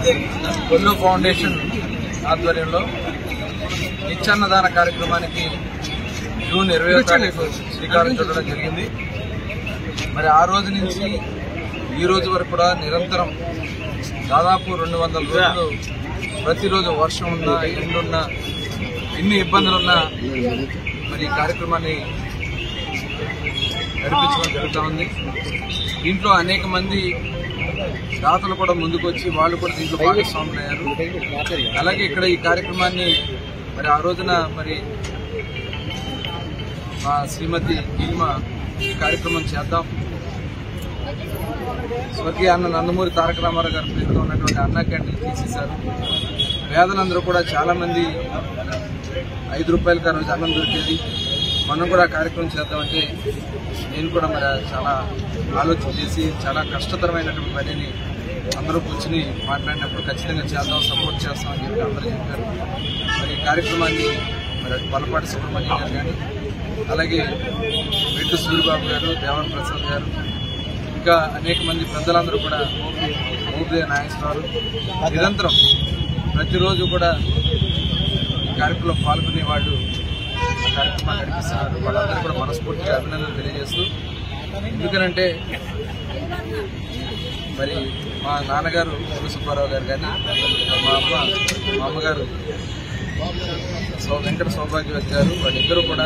Kollu foundation ఆధ్వర్యంలో నిత్యాన్నదాన కార్యక్రమానికి June ఇరవై తారీఖు శ్రీకారం చుట్టడం జరిగింది మరి ఆ రోజు నుంచి ఈ రోజు వరకు కూడా నిరంతరం దాదాపు రెండు వందల రోజులు ప్రతిరోజు వర్షం ఉన్నా ఎండున్నా ఎన్ని ఇబ్బందులున్నా మరి ఈ కార్యక్రమాన్ని నడిపించడం జరుగుతూ ఉంది దీంట్లో అనేక మంది దాతలు కూడా ముందుకు వచ్చి వాళ్ళు కూడా దీంట్లో భాగస్వాములు అయ్యారు అలాగే ఇక్కడ ఈ కార్యక్రమాన్ని మరి ఆ రోజున మరి మా శ్రీమతి భీమ ఈ కార్యక్రమం చేద్దాం స్వర్గీయ అన్న నందమూరి తారక రామారావు గారి పేరుతో ఉన్నటువంటి అన్న క్యాంటీన్ తీసేశారు పేదలందరూ కూడా చాలా మంది ఐదు రూపాయలకి ఆ రోజు అన్నం దొరికేది మనం కూడా ఆ కార్యక్రమం చేద్దామంటే నేను కూడా మరి చాలా ఆలోచన చేసి చాలా కష్టతరమైనటువంటి పనిని అందరూ కూర్చుని మాట్లాడినప్పుడు ఖచ్చితంగా చేద్దాం సపోర్ట్ చేస్తాం అని చెప్పి అందరూ చెప్పారు మరి ఈ కార్యక్రమాన్ని మరి అటు పలపాటి సుబ్రహ్మణ్యం గారు కానీ అలాగే వెట్టు సూరిబాబు గారు దేవన్ ప్రసాద్ గారు ఇంకా అనేక మంది పెద్దలందరూ కూడా మోపిదే నాగేశ్వరరావు నిరంతరం ప్రతిరోజు కూడా ఈ కార్యక్రమంలో పాల్గొనే వాళ్ళు ఆ కార్యక్రమాన్ని నడిపిస్తున్నారు వాళ్ళందరూ కూడా మనస్ఫూర్తిగా అభినందనలు తెలియజేస్తూ ఎందుకనంటే మరి మా నాన్నగారు శివ సుబ్బారావు గారు కానీ మా అమ్మ మా అమ్మగారు సో వెంకట సౌభాగ్యవతి గారు వాళ్ళిద్దరూ కూడా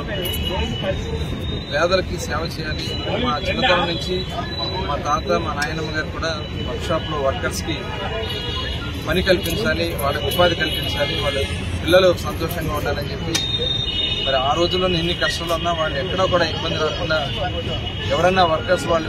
పేదలకి సేవ చేయాలి మా చిన్నతనం నుంచి మా తాత మా నాయనమ్మ గారు కూడా వర్క్షాప్లో వర్కర్స్కి పని కల్పించాలి వాళ్ళకి ఉపాధి కల్పించాలి వాళ్ళ పిల్లలు సంతోషంగా ఉండాలని చెప్పి మరి ఆ రోజుల్లో ఎన్ని కష్టాలు ఉన్నా వాళ్ళు ఎక్కడా కూడా ఇబ్బంది రాకుండా ఎవరైనా వర్కర్స్ వాళ్ళు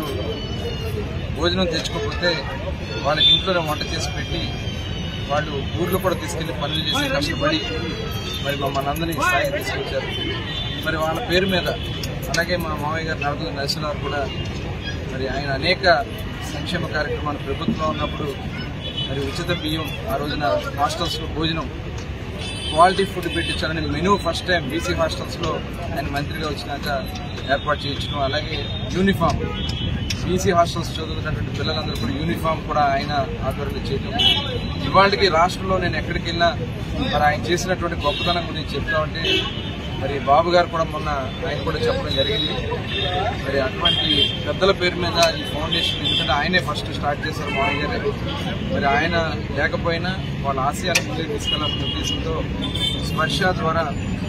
భోజనం తెచ్చుకోకపోతే వాళ్ళకి ఇంట్లోనే వంట చేసి పెట్టి వాళ్ళు ఊర్లో కూడా తీసుకెళ్లి పనులు చేసి కష్టపడి మరి మమ్మల్ని అందరినీ ఈ స్థాయికి తీసుకొచ్చారు మరి వాళ్ళ పేరు మీద అలాగే మా మామయ్య గారు నరదు నరసింహారావు కూడా మరి ఆయన అనేక సంక్షేమ కార్యక్రమాలు ప్రభుత్వంలో ఉన్నప్పుడు మరి ఉచిత బియ్యం ఆ రోజున హాస్టల్స్లో భోజనం క్వాలిటీ ఫుడ్ పెట్టించాలని మెనూ ఫస్ట్ టైం బీసీ హాస్టల్స్లో ఆయన మంత్రిగా వచ్చినాక ఏర్పాటు చేయించడం అలాగే యూనిఫామ్ బీసీ హాస్టల్స్ చదువుతున్నటువంటి పిల్లలందరూ కూడా యూనిఫామ్ కూడా ఆయన ఆధ్వర్యంలో చేయడం ఇవాళకి రాష్ట్రంలో నేను ఎక్కడికి వెళ్ళినా మరి ఆయన చేసినటువంటి గొప్పతనం గురించి చెప్తా ఉంటే మరి బాబు గారు కూడా మొన్న ఆయన కూడా చెప్పడం జరిగింది మరి అటువంటి పెద్దల పేరు మీద ఈ ఫౌండేషన్ ఎందుకంటే ఆయనే ఫస్ట్ స్టార్ట్ చేశారు మామయ్య గారే మరి ఆయన లేకపోయినా వాళ్ళ ఆశయాన్ని ముందుకు తీసుకెళ్లాలనే ఉద్దేశంతో స్పర్శ ద్వారా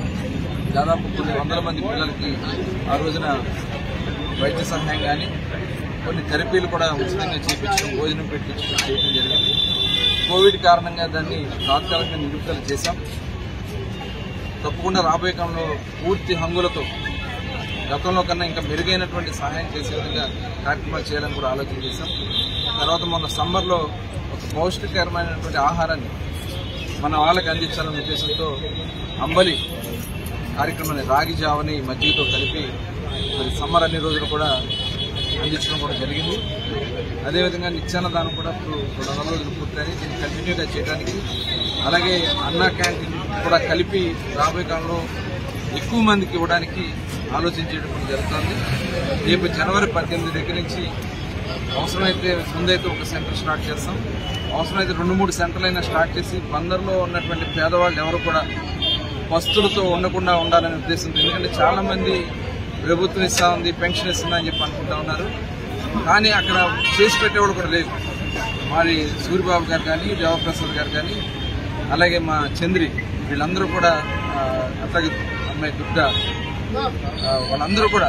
దాదాపు కొన్ని వందల మంది పిల్లలకి ఆ రోజున వైద్య సహాయం కానీ కొన్ని థెరపీలు కూడా ఉచితంగా చేయించడం భోజనం పెట్టించడం చేయడం జరిగింది కోవిడ్ కారణంగా దాన్ని తాత్కాలికంగా నిలుపుదల చేశాం తప్పకుండా రాబోయే కాలంలో పూర్తి హంగులతో గతంలో కన్నా ఇంకా మెరుగైనటువంటి సహాయం చేసే విధంగా కార్యక్రమాలు చేయాలని కూడా ఆలోచన చేశాం తర్వాత మొన్న సమ్మర్లో ఒక పౌష్టికరమైనటువంటి ఆహారాన్ని మన వాళ్ళకి అందించాలనే ఉద్దేశంతో అంబలి కార్యక్రమాన్ని రాగి జావని మజ్జిగతో కలిపి మరి సమ్మర్ అన్ని రోజులు కూడా అందించడం కూడా జరిగింది అదేవిధంగా నిత్యాన్నదానం కూడా ఇప్పుడు రెండు వందల రోజులు పూర్తయి దీన్ని కంటిన్యూగా చేయడానికి అలాగే అన్నా క్యాంటీన్ కూడా కలిపి రాబోయే కాలంలో ఎక్కువ మందికి ఇవ్వడానికి ఆలోచించేయడం కూడా జరుగుతుంది రేపు జనవరి పద్దెనిమిది దగ్గర నుంచి అవసరమైతే ముందైతే ఒక సెంటర్ స్టార్ట్ చేస్తాం అవసరమైతే రెండు మూడు సెంటర్లు అయినా స్టార్ట్ చేసి బందర్లో ఉన్నటువంటి పేదవాళ్ళు ఎవరు కూడా పస్తులతో ఉండకుండా ఉండాలనే ఉద్దేశంతో ఎందుకంటే చాలా మంది ప్రభుత్వం ఇస్తా ఉంది పెన్షన్ ఇస్తుందా అని చెప్పి అనుకుంటా ఉన్నారు కానీ అక్కడ చేసి పెట్టేవాడు కూడా లేదు మరి సూర్యబాబు గారు కానీ దేవప్రసాద్ గారు కానీ అలాగే మా చంద్రి వీళ్ళందరూ కూడా ఆ, అట్లాగే అమ్మాయి దుర్గ ఆ, వాళ్ళందరూ కూడా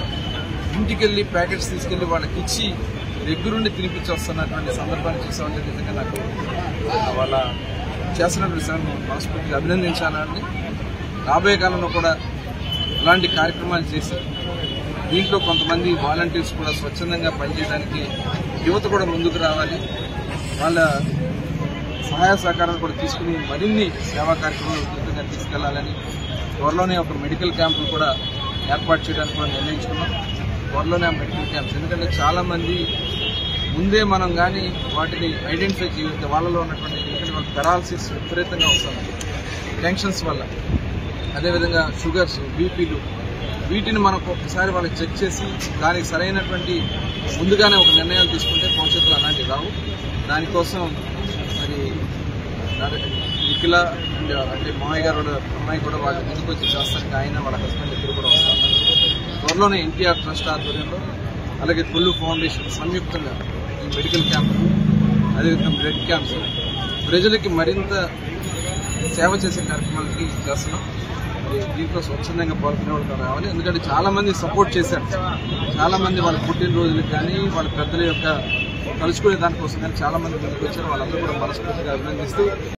ఇంటికి వెళ్ళి ప్యాకెట్స్ తీసుకెళ్లి వాళ్ళకి ఇచ్చి దగ్గరుండి తినిపించి వస్తున్నటువంటి సందర్భాన్ని చూసామంటే నిజంగా నాకు ఆ, వాళ్ళ చేస్తున్నటువంటి సేవను మనస్ఫూర్తిగా అభినందించాలని రాబోయే కాలంలో కూడా ఇలాంటి కార్యక్రమాలు చేసి దీంట్లో కొంతమంది వాలంటీర్స్ కూడా స్వచ్ఛందంగా పనిచేయడానికి యువత కూడా ముందుకు రావాలి వాళ్ళ సహాయ సహకారాలు కూడా తీసుకుని మరిన్ని సేవా కార్యక్రమాలు ఉధృతంగా తీసుకెళ్లాలని త్వరలోనే ఒక మెడికల్ క్యాంపులు కూడా ఏర్పాటు చేయడానికి కూడా నిర్ణయించుకున్నాం త్వరలోనే ఆ మెడికల్ క్యాంప్స్ ఎందుకంటే చాలా మంది ముందే మనం కానీ వాటిని ఐడెంటిఫై చేయగలిగితే వాళ్ళలో ఉన్నటువంటి ఎందుకంటే వాళ్ళకి పెరాలసిస్ విపరీతంగా వస్తుంది టెన్షన్స్ వల్ల అదేవిధంగా షుగర్స్ బీపీలు వీటిని మనకు ఒకసారి వాళ్ళకి చెక్ చేసి దానికి సరైనటువంటి ముందుగానే ఒక నిర్ణయాలు తీసుకుంటే భవిష్యత్తులో అలాంటివి రావు దానికోసం నడ- నిఖిల అండ్ అంటే మామయ్య గారు వాళ్ళ అమ్మాయి కూడా వాళ్ళ ముందుకు వచ్చి చేస్తానికి ఆయన వాళ్ళ హస్బెండ్ ఇద్దరు కూడా వస్తున్నారు త్వరలోనే ఎన్టీఆర్ ట్రస్ట్ ఆధ్వర్యంలో అలాగే కొల్లు ఫౌండేషన్ సంయుక్తంగా ఈ మెడికల్ క్యాంప్ అదేవిధంగా బ్లడ్ క్యాంప్స్ ప్రజలకి మరింత సేవ చేసే కార్యక్రమాలకి చేస్తున్నాం మరి దీంట్లో స్వచ్ఛందంగా పాల్గొనే వాళ్ళు రావాలి ఎందుకంటే చాలా మంది సపోర్ట్ చేశారు చాలా మంది వాళ్ళ పుట్టినరోజులకు కానీ వాళ్ళ పెద్దల యొక్క కలుసుకునే దానికోసం కానీ చాలా మంది ముందుకు వచ్చారు వాళ్ళందరూ కూడా మనస్ఫూర్తిగా అభినందిస్తూ